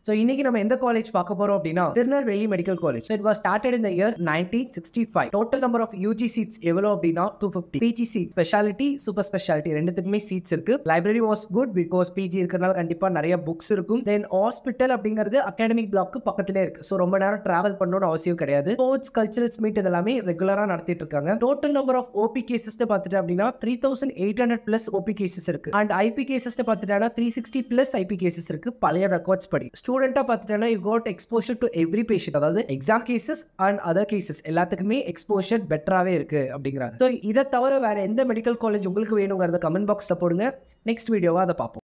so இன்னைக்கு நம்ம எந்த காலேஜ் பார்க்க போறோம் அப்படின்னா Tirunelveli medical college it was started இந்த year nineteen sixty five total number of UG seats எவ்வளோ அப்படின்னா two fifty PG seat speciality super speciality ரெண்டுத்துக்குமே சீட்ஸ் இருக்கு library was good because PG இருக்கிறனால கண்டிப்பா நிறைய புக்ஸ் இருக்கும் தென் ஹாஸ்பிட்டல் அப்படிங்கிறது அகாடமிக் பிளாக்கு பக்கத்திலே இருக்கு ஸோ ரொம்ப நேரம் டிராவல் பண்ணணும்னு அவசியம் கிடையாது ஸ்போர்ட்ஸ் கல்ச்சரல்ஸ் மீட் இதெல்லாமே ரெகுலராக நடத்திட்டு இருக்காங்க total number of OP cases பார்த்துட்டு அப்படின்னா three thousand eight hundred plus OP cases இருக்கு அண்ட் ஐபி கேசஸ் பார்த்துட்டா three sixty plus IP cases இருக்கு பழைய ரெக்கார்ட்ஸ் படி ஸ்டூடெண்ட்டாக பார்த்துட்டேன்னா you got exposure to every patient அதாவது exam cases and other cases எல்லாத்துக்குமே எக்ஸ்போஷர் பெட்டராகவே இருக்கு அப்படிங்கிறாங்க ஸோ இதை தவிர வேற எந்த மெடிக்கல் காலேஜ் உங்களுக்கு வேணுங்கிறத கமெண்ட் பாக்ஸில் போடுங்க நெக்ஸ்ட் வீடியோவாக அதை பார்ப்போம்